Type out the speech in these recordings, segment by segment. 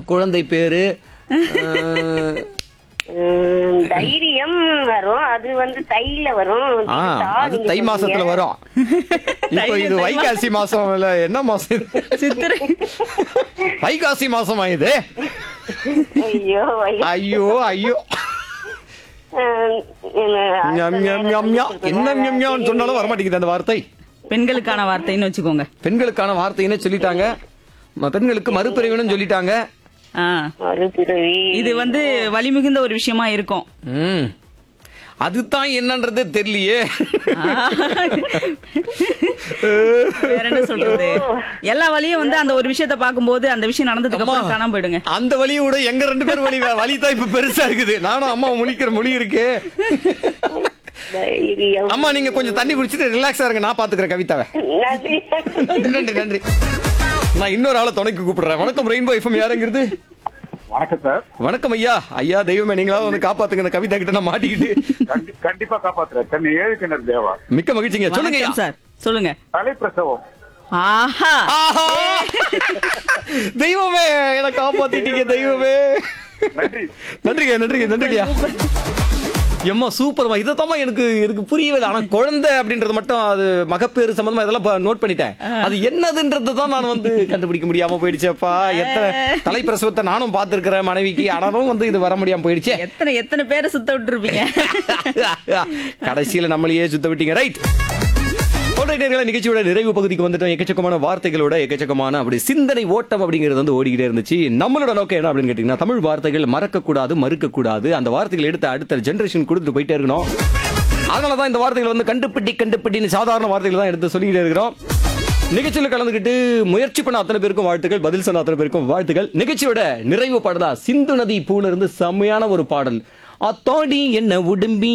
குழந்தை பேரு அஹ், உம், தைரியம் வரும் அது வந்து தையில வரும் ஆ தா அது நீங்க தை சொன்னீங்க. மாசத்துல வரும் இப்போ இது வைகாசி மாசம் இல்ல என்ன மாசம் இது சித்திரை வைகாசி மாசமா இது ஐயோ ஐயோ. ஐயோ ஐயோ உம், உம், ஞம், ஞம், ஞம், ஞம். என்ன ஞம், ஞம்னு சொன்னாலும் வரமாட்டேங்குது அந்த வார்த்தை பெண்களுக்கான வார்த்தைன்னு வச்சுக்கோங்க பெண்களுக்கான வார்த்தைன்னு சொல்லிட்டாங்க ம- பெண்களுக்கு மறுபிரிவினும் சொல்லிட்டாங்க ஆ மறுபிறவி இது வந்து வலிமிகுந்த ஒரு விஷயமா இருக்கும் ம் அதுதான் என்னன்றது தெரியலையே வேற என்ன சொல்றது எல்லா வழியும் வந்து அந்த ஒரு விஷயத்த பாக்கும்போது அந்த விஷயம் நடந்ததுக்கு அப்புறம் அம்மா. காணாம போயிடுங்க அந்த வழியை விட எங்க ரெண்டு பேர் வழி வழி தான் இப்ப பெருசா இருக்குது நானும் அம்மா முழிக்கிற மொழி இருக்கு தைரியம் அம்மா நீங்க கொஞ்சம் தண்ணி குடிச்சிட்டு ரிலாக்ஸா இருங்க நான் பாத்துக்கிறேன் கவிதாவை நன்றி நன்றி நன்றி நான் இன்னொரு ஆளை துணைக்கு கூப்பிடுறேன் வணக்கம் ரெயின்போ எஃப்எம் யாருங்கிறது வணக்கம் சார் வணக்கம் ஐயா ஐயா தெய்வமே நீங்களாவது வந்து காப்பாத்துங்க இந்த கவிதா கிட்ட நான் மாட்டிக்கிட்டு கண்டி- கண்டிப்பா காப்பாத்துறேன் சென்னை ஏழு கிணறு தேவா மிக்க மகிழ்ச்சிங்க சொல்லுங்க ஐயா வணக்கம் சார் சொல்லுங்க தலைப்பிரசவம் ஆஹா ஆஹா தெய்வமே என்ன காப்பாத்திட்டீங்க தெய்வமே நன்றி நன்றிங்க நன்றிங்க நன்றிங்கய்யா எம்மா சூப்பர்மா இதைத்தாம்மா எனக்கு எனக்கு புரியவே இல்லை ஆனா குழந்தை அப்படின்றது மட்டும் அது மகப்பேறு சம்பந்தமா இதெல்லாம் நோட் பண்ணிட்டேன் அது என்னதுன்றது தான் நான் வந்து கண்டுபிடிக்க முடியாம போயிடுச்சேப்பா எத்தனை தலைப்பிரசவத்தை நானும் பார்த்திருக்கிறேன் மனைவிக்கு ஆனாலும் வந்து இது வர முடியாம போயிடுச்சே எத்தனை எத்தனை பேரை சுத்த விட்டுருப்பீங்க கடைசியில நம்மளையே சுத்த விட்டீங்க ரைட் நேர்களை நிகழ்ச்சியோட நிறைவு பகுதிக்கு வந்துட்டோம் எக்கச்சக்கமான வார்த்தைகளோட எக்கச்சக்கமான அப்படி சிந்தனை ஓட்டம் அப்படிங்கிறது வந்து ஓடிக்கிட்டே இருந்துச்சு நம்மளோட நோக்கம் என்ன அப்படின்னு கேட்டீங்கன்னா தமிழ் வார்த்தைகள் மறக்கக்கூடாது மறுக்கக்கூடாது அந்த வார்த்தைகள் எடுத்து அடுத்த ஜென்ரேஷன் கொடுத்துட்டு போயிட்டே இருக்கணும் அதனால தான் இந்த வார்த்தைகள் வந்து கண்டுபிடி கண்டுபிடின்னு சாதாரண வார்த்தைகள் தான் எடுத்து சொல்லிக்கிட்டே இருக்கிறோம் நிகழ்ச்சியில் கலந்துக்கிட்டு முயற்சி பண்ண அத்தனை பேருக்கும் வாழ்த்துக்கள் பதில் சொன்ன அத்தனை பேருக்கும் வாழ்த்துக்கள் நிகழ்ச்சியோட நிறைவு பாடலா சிந்து நதி பூல இருந்து செம்மையான ஒரு பாடல் அத்தாடி என்ன உடும்பி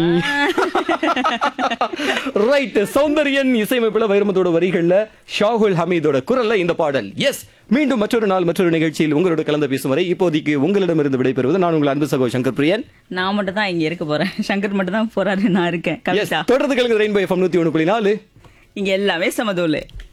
ரைட் சௌந்தரியன் இசையமைப்புல வைரமத்தோட வரிகள்ல ஷாகுல் ஹமீதோட குரல்ல இந்த பாடல் எஸ் மீண்டும் மற்றொரு நாள் மற்றொரு நிகழ்ச்சியில் உங்களோட கலந்து பேசும் வரை இப்போதைக்கு உங்களிடமிருந்து விடைபெறுவது நான் உங்கள் அன்பு சகோ சங்கர் பிரியன் நான் மட்டும் தான் இங்க இருக்க போறேன் சங்கர் மட்டும் தான் போறாரு நான் இருக்கேன் எஸ் கவிதா தொடர்ந்து கலந்து ரெயின்போ எஃப்எம் நூத்தி ஒன்று புள்ளி நாலு இங்க எல்லாமே சமதூலு